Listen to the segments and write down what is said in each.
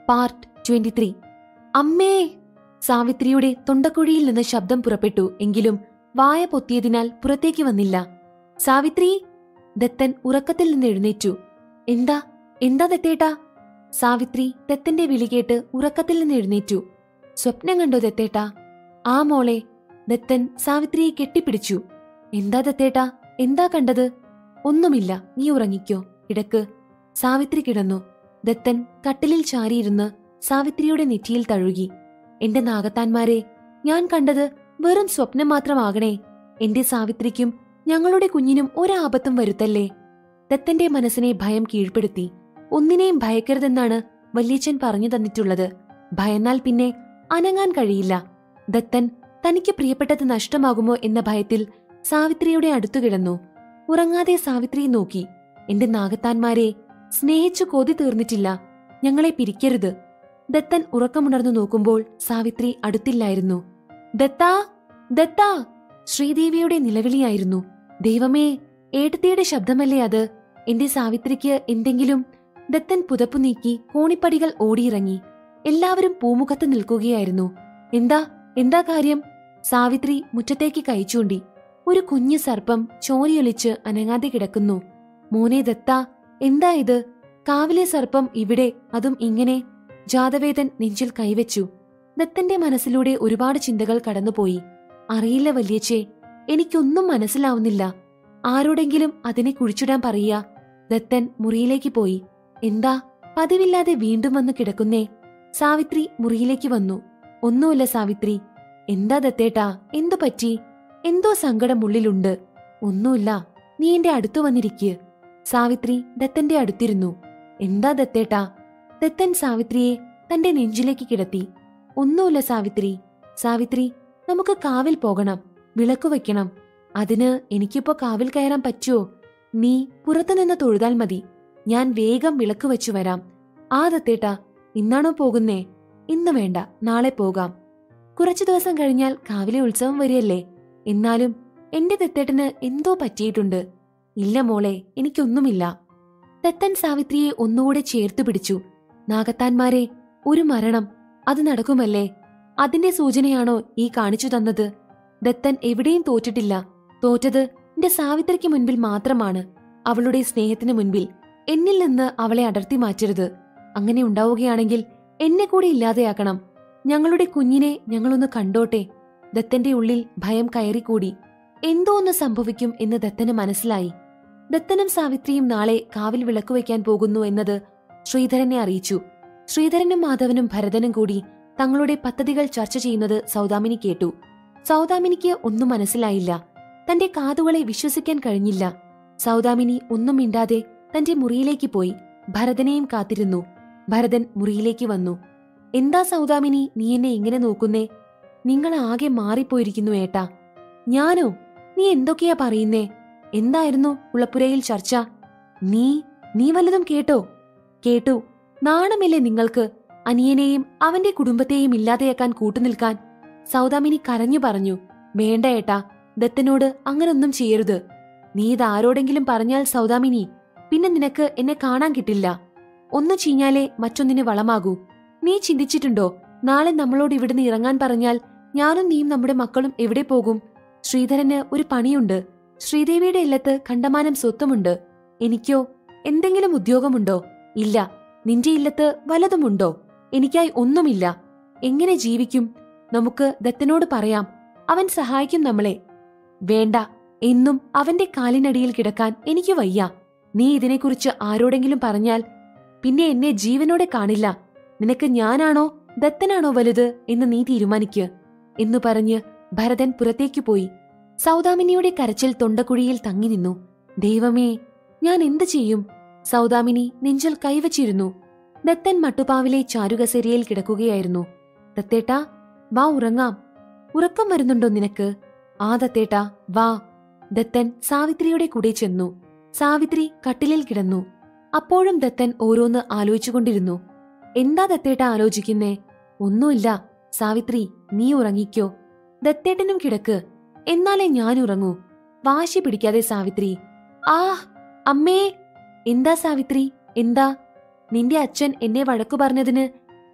part twenty three അമ്മേ സാവിത്രിയുടെ തൊണ്ടക്കുഴിയിൽ നിന്ന് ശബ്ദം പുറപ്പെട്ടു എങ്കിലും വായ പൊത്തിയതിനാൽ പുറത്തേക്ക് വന്നില്ല സാവിത്രി ദത്തൻ ഉറക്കത്തിൽ നിന്ന് എഴുന്നേറ്റു എന്താ എന്താ ദത്തേട്ടാ സാവിത്രി ദത്തന്റെ വിളി കേട്ട് ഉറക്കത്തിൽ നിന്ന് എഴുന്നേറ്റു സ്വപ്നം കണ്ടോ ദത്തേട്ടാ ആ മോളെ ദത്തൻ സാവിത്രിയെ കെട്ടിപ്പിടിച്ചു എന്താ ദത്തേട്ടാ എന്താ കണ്ടത് ഒന്നുമില്ല നീ ഉറങ്ങിക്കോ കിടക്ക് സാവിത്രി കിടന്നു ദത്തൻ കട്ടിലിൽ ചാരിയിരുന്ന് സാവിത്രിയുടെ നെറ്റിയിൽ തഴുകി എന്റെ നാഗത്താന്മാരെ ഞാൻ കണ്ടത് വെറും സ്വപ്നം മാത്രമാകണേ എന്റെ സാവിത്രിക്കും ഞങ്ങളുടെ കുഞ്ഞിനും ഒരാപത്തും വരുത്തല്ലേ ദത്തന്റെ മനസ്സിനെ ഭയം കീഴ്പ്പെടുത്തി ഒന്നിനെയും ഭയക്കരുതെന്നാണ് വല്യച്ഛൻ പറഞ്ഞു തന്നിട്ടുള്ളത് ഭയന്നാൽ പിന്നെ അനങ്ങാൻ കഴിയില്ല ദത്തൻ തനിക്ക് പ്രിയപ്പെട്ടത് നഷ്ടമാകുമോ എന്ന ഭയത്തിൽ സാവിത്രിയുടെ അടുത്തു കിടന്നു ഉറങ്ങാതെ സാവിത്രിയെ നോക്കി എന്റെ നാഗത്താന്മാരെ സ്നേഹിച്ചു കൊതി തീർന്നിട്ടില്ല ഞങ്ങളെ പിരിക്കരുത് ദത്തൻ ഉറക്കമുണർന്നു നോക്കുമ്പോൾ സാവിത്രി അടുത്തില്ലായിരുന്നു ദത്താ ദത്താ ശ്രീദേവിയുടെ നിലവിളിയായിരുന്നു ദൈവമേ ഏട്ടത്തിയുടെ ശബ്ദമല്ലേ അത് എന്റെ സാവിത്രിക്ക് എന്തെങ്കിലും ദത്തൻ പുതപ്പു നീക്കി കോണിപ്പടികൾ ഓടിയിറങ്ങി എല്ലാവരും പൂമുഖത്ത് നിൽക്കുകയായിരുന്നു എന്താ എന്താ കാര്യം സാവിത്രി മുറ്റത്തേക്ക് കൈച്ചൂണ്ടി ഒരു കുഞ്ഞു സർപ്പം ചോരിയൊലിച്ച് അനങ്ങാതെ കിടക്കുന്നു മോനെ ദത്ത എന്താ ഇത് കാവിലെ സർപ്പം ഇവിടെ അതും ഇങ്ങനെ ജാതവേദൻ നെഞ്ചിൽ കൈവച്ചു ദത്തന്റെ മനസ്സിലൂടെ ഒരുപാട് ചിന്തകൾ കടന്നുപോയി അറിയില്ല വല്യച്ചേ എനിക്കൊന്നും മനസ്സിലാവുന്നില്ല ആരോടെങ്കിലും അതിനെ കുഴിച്ചിടാൻ പറയ ദത്തൻ മുറിയിലേക്ക് പോയി എന്താ പതിവില്ലാതെ വീണ്ടും വന്ന് കിടക്കുന്നേ സാവിത്രി മുറിയിലേക്ക് വന്നു ഒന്നുമില്ല സാവിത്രി എന്താ ദത്തേട്ടാ എന്തു പറ്റി എന്തോ സങ്കടം ഉള്ളിലുണ്ട് ഒന്നുമില്ല നീ എന്റെ അടുത്തു വന്നിരിക്കുക സാവിത്രി ദത്തന്റെ അടുത്തിരുന്നു എന്താ ദത്തേട്ടാ ദത്തൻ സാവിത്രിയെ തന്റെ നെഞ്ചിലേക്ക് കിടത്തി ഒന്നുമില്ല സാവിത്രി സാവിത്രി നമുക്ക് കാവിൽ പോകണം വിളക്കു വയ്ക്കണം അതിന് എനിക്കിപ്പോ കാവിൽ കയറാൻ പറ്റുമോ നീ പുറത്തുനിന്ന് തൊഴുതാൽ മതി ഞാൻ വേഗം വിളക്ക് വെച്ചു വരാം ആ ദത്തേട്ടാ ഇന്നാണോ പോകുന്നേ ഇന്ന് വേണ്ട നാളെ പോകാം കുറച്ചു ദിവസം കഴിഞ്ഞാൽ കാവിലെ ഉത്സവം വരികയല്ലേ എന്നാലും എന്റെ ദത്തേട്ടന് എന്തോ പറ്റിയിട്ടുണ്ട് ഇല്ല മോളെ എനിക്കൊന്നുമില്ല ദത്തൻ സാവിത്രിയെ ഒന്നുകൂടെ ചേർത്തു പിടിച്ചു നാഗത്താന്മാരെ ഒരു മരണം അത് നടക്കുമല്ലേ അതിന്റെ സൂചനയാണോ ഈ കാണിച്ചു തന്നത് ദത്തൻ എവിടെയും തോറ്റിട്ടില്ല തോറ്റത് എന്റെ സാവിത്രിക്ക് മുൻപിൽ മാത്രമാണ് അവളുടെ സ്നേഹത്തിന് മുൻപിൽ എന്നിൽ നിന്ന് അവളെ അടർത്തി മാറ്റരുത് അങ്ങനെ ഉണ്ടാവുകയാണെങ്കിൽ എന്നെ കൂടി ഇല്ലാതെയാക്കണം ഞങ്ങളുടെ കുഞ്ഞിനെ ഞങ്ങളൊന്ന് കണ്ടോട്ടെ ദത്തന്റെ ഉള്ളിൽ ഭയം കയറിക്കൂടി എന്തോ ഒന്ന് സംഭവിക്കും എന്ന് ദത്തന് മനസ്സിലായി ദത്തനും സാവിത്രിയും നാളെ കാവിൽ വിളക്കു വയ്ക്കാൻ പോകുന്നു എന്നത് ശ്രീധരനെ അറിയിച്ചു ശ്രീധരനും മാധവനും ഭരതനും കൂടി തങ്ങളുടെ പദ്ധതികൾ ചർച്ച ചെയ്യുന്നത് സൗദാമിനി കേട്ടു സൗദാമിനിക്ക് ഒന്നും മനസ്സിലായില്ല തന്റെ കാതുകളെ വിശ്വസിക്കാൻ കഴിഞ്ഞില്ല സൗദാമിനി ഒന്നും മിണ്ടാതെ തന്റെ മുറിയിലേക്ക് പോയി ഭരതനെയും കാത്തിരുന്നു ഭരതൻ മുറിയിലേക്ക് വന്നു എന്താ സൗദാമിനി നീ എന്നെ ഇങ്ങനെ നോക്കുന്നേ നിങ്ങൾ ആകെ മാറിപ്പോയിരിക്കുന്നു ഏട്ടാ ഞാനോ നീ എന്തൊക്കെയാ പറയുന്നേ എന്തായിരുന്നു ഉളപ്പുരയിൽ ചർച്ച നീ നീ വല്ലതും കേട്ടോ കേട്ടു നാണമില്ലേ നിങ്ങൾക്ക് അനിയനെയും അവന്റെ കുടുംബത്തെയും ഇല്ലാതെയാക്കാൻ കൂട്ടുനിൽക്കാൻ സൗദാമിനി കരഞ്ഞു പറഞ്ഞു വേണ്ട ഏട്ടാ ദത്തനോട് അങ്ങനൊന്നും ചെയ്യരുത് നീ ഇതാരോടെങ്കിലും പറഞ്ഞാൽ സൗദാമിനി പിന്നെ നിനക്ക് എന്നെ കാണാൻ കിട്ടില്ല ഒന്ന് ചീഞ്ഞാലേ മറ്റൊന്നിന് വളമാകൂ നീ ചിന്തിച്ചിട്ടുണ്ടോ നാളെ നമ്മളോട് ഇവിടുന്ന് ഇറങ്ങാൻ പറഞ്ഞാൽ ഞാനും നീയും നമ്മുടെ മക്കളും എവിടെ പോകും ശ്രീധരന് ഒരു പണിയുണ്ട് ശ്രീദേവിയുടെ ഇല്ലത്ത് കണ്ടമാനം സ്വത്തുമുണ്ട് എനിക്കോ എന്തെങ്കിലും ഉദ്യോഗമുണ്ടോ ഇല്ല നിന്റെ ഇല്ലത്ത് വലതുമുണ്ടോ എനിക്കായി ഒന്നുമില്ല എങ്ങനെ ജീവിക്കും നമുക്ക് ദത്തനോട് പറയാം അവൻ സഹായിക്കും നമ്മളെ വേണ്ട എന്നും അവന്റെ കാലിനടിയിൽ കിടക്കാൻ എനിക്ക് വയ്യ നീ ഇതിനെക്കുറിച്ച് ആരോടെങ്കിലും പറഞ്ഞാൽ പിന്നെ എന്നെ ജീവനോടെ കാണില്ല നിനക്ക് ഞാനാണോ ദത്തനാണോ വലുത് എന്ന് നീ തീരുമാനിക്ക് എന്നു പറഞ്ഞ് ഭരതൻ പുറത്തേക്കു പോയി സൗദാമിനിയുടെ കരച്ചിൽ തൊണ്ടക്കുഴിയിൽ തങ്ങി നിന്നു ദൈവമേ ഞാൻ എന്തു ചെയ്യും സൗദാമിനി നെഞ്ചിൽ കൈവച്ചിരുന്നു ദത്തൻ മട്ടുപാവിലെ ചാരുകസേരയിൽ കിടക്കുകയായിരുന്നു ദത്തേട്ടാ വാ ഉറങ്ങാം ഉറക്കം വരുന്നുണ്ടോ നിനക്ക് ആ ദത്തേട്ടാ വാ ദത്തൻ സാവിത്രിയുടെ കൂടെ ചെന്നു സാവിത്രി കട്ടിലിൽ കിടന്നു അപ്പോഴും ദത്തൻ ഓരോന്ന് ആലോചിച്ചുകൊണ്ടിരുന്നു എന്താ ദത്തേട്ട ആലോചിക്കുന്നേ ഒന്നുമില്ല സാവിത്രി നീ ഉറങ്ങിക്കോ ദത്തേട്ടനും കിടക്ക് എന്നാലേ ഞാൻ ഉറങ്ങൂ വാശി പിടിക്കാതെ സാവിത്രി ആ അമ്മേ എന്താ സാവിത്രി എന്താ നിന്റെ അച്ഛൻ എന്നെ വഴക്കു പറഞ്ഞതിന്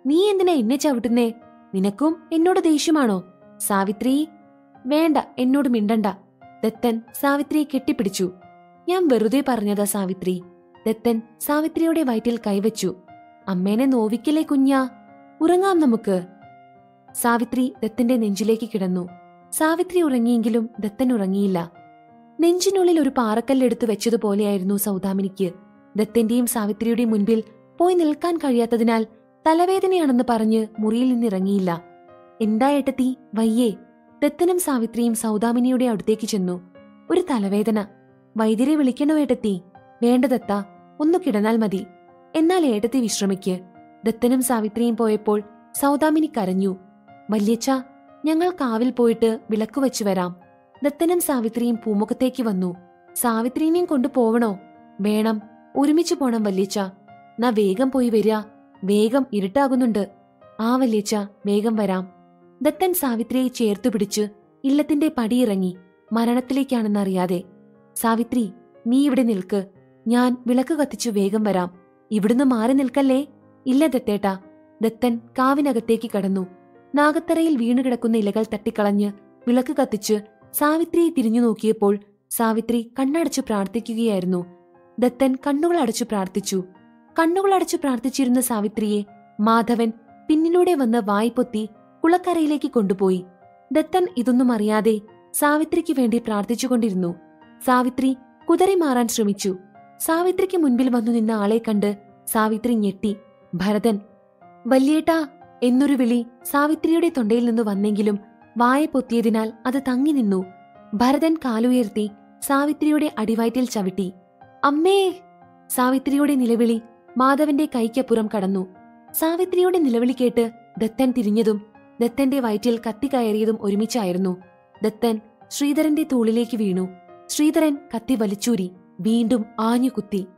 നീ എന്തിനാ എന്നെ ചവിട്ടുന്നേ നിനക്കും എന്നോട് ദേഷ്യമാണോ സാവിത്രി വേണ്ട എന്നോട് മിണ്ടണ്ട ദത്തൻ സാവിത്രിയെ കെട്ടിപ്പിടിച്ചു ഞാൻ വെറുതെ പറഞ്ഞതാ സാവിത്രി ദത്തൻ സാവിത്രിയുടെ വയറ്റിൽ കൈവച്ചു അമ്മേനെ നോവിക്കലേ കുഞ്ഞാ ഉറങ്ങാം നമുക്ക് സാവിത്രി ദത്തന്റെ നെഞ്ചിലേക്ക് കിടന്നു സാവിത്രി ഉറങ്ങിയെങ്കിലും ദത്തൻ ഉറങ്ങിയില്ല നെഞ്ചിനുള്ളിൽ ഒരു പാറക്കല്ലെടുത്തു വെച്ചതുപോലെയായിരുന്നു സൗദാമിനിക്ക് ദത്തന്റെയും സാവിത്രിയുടെയും മുൻപിൽ പോയി നിൽക്കാൻ കഴിയാത്തതിനാൽ തലവേദനയാണെന്ന് പറഞ്ഞ് മുറിയിൽ നിന്നിറങ്ങിയില്ല എന്താ ഏട്ടത്തി വയ്യേ ദത്തനും സാവിത്രിയും സൗദാമിനിയുടെ അടുത്തേക്ക് ചെന്നു ഒരു തലവേദന വൈദ്യരെ വിളിക്കണോ ഏട്ടത്തി വേണ്ട ദത്ത ഒന്നു കിടന്നാൽ മതി എന്നാൽ ഏട്ടത്തി വിശ്രമിക്ക് ദത്തനും സാവിത്രിയും പോയപ്പോൾ സൗദാമിനി കരഞ്ഞു വല്യച്ഛ ഞങ്ങൾ കാവിൽ പോയിട്ട് വിളക്ക് വെച്ചു വരാം ദത്തനും സാവിത്രിയും പൂമുഖത്തേക്ക് വന്നു സാവിത്രീനെയും കൊണ്ടു പോവണോ വേണം ഒരുമിച്ചു പോണം വല്യച്ഛ നാ വേഗം പോയി വരിക വേഗം ഇരുട്ടാകുന്നുണ്ട് ആ വല്യച്ഛ വേഗം വരാം ദത്തൻ സാവിത്രിയെ ചേർത്തു പിടിച്ച് ഇല്ലത്തിന്റെ പടിയിറങ്ങി മരണത്തിലേക്കാണെന്നറിയാതെ സാവിത്രി നീ ഇവിടെ നിൽക്ക് ഞാൻ വിളക്ക് കത്തിച്ചു വേഗം വരാം ഇവിടുന്ന് മാറി നിൽക്കല്ലേ ഇല്ല ദത്തേട്ടാ ദത്തൻ കാവിനകത്തേക്ക് കടന്നു നാഗത്തറയിൽ വീണുകിടക്കുന്ന ഇലകൾ തട്ടിക്കളഞ്ഞ് വിളക്ക് കത്തിച്ച് സാവിത്രിയെ തിരിഞ്ഞു നോക്കിയപ്പോൾ സാവിത്രി കണ്ണടച്ചു പ്രാർത്ഥിക്കുകയായിരുന്നു ദത്തൻ കണ്ണുകൾ അടച്ചു പ്രാർത്ഥിച്ചു കണ്ണുകൾ അടച്ചു പ്രാർത്ഥിച്ചിരുന്ന സാവിത്രിയെ മാധവൻ പിന്നിലൂടെ വന്ന് വായ്പൊത്തി കുളക്കരയിലേക്ക് കൊണ്ടുപോയി ദത്തൻ ഇതൊന്നും അറിയാതെ സാവിത്രിക്ക് വേണ്ടി പ്രാർത്ഥിച്ചുകൊണ്ടിരുന്നു സാവിത്രി കുതറി മാറാൻ ശ്രമിച്ചു സാവിത്രിക്ക് മുൻപിൽ വന്നു നിന്ന ആളെ കണ്ട് സാവിത്രി ഞെട്ടി ഭരതൻ വല്യേട്ടാ എന്നൊരു വിളി സാവിത്രിയുടെ തൊണ്ടയിൽ നിന്ന് വന്നെങ്കിലും വായ പൊത്തിയതിനാൽ അത് തങ്ങി നിന്നു ഭരതൻ കാലുയർത്തി സാവിത്രിയുടെ അടിവയറ്റിൽ ചവിട്ടി അമ്മേ സാവിത്രിയുടെ നിലവിളി മാധവന്റെ കൈക്കപ്പുറം കടന്നു സാവിത്രിയുടെ നിലവിളി കേട്ട് ദത്തൻ തിരിഞ്ഞതും ദത്തന്റെ വയറ്റിൽ കത്തി കയറിയതും ഒരുമിച്ചായിരുന്നു ദത്തൻ ശ്രീധരന്റെ തൂളിലേക്ക് വീണു ശ്രീധരൻ കത്തി വലിച്ചൂരി വീണ്ടും ആഞ്ഞു കുത്തി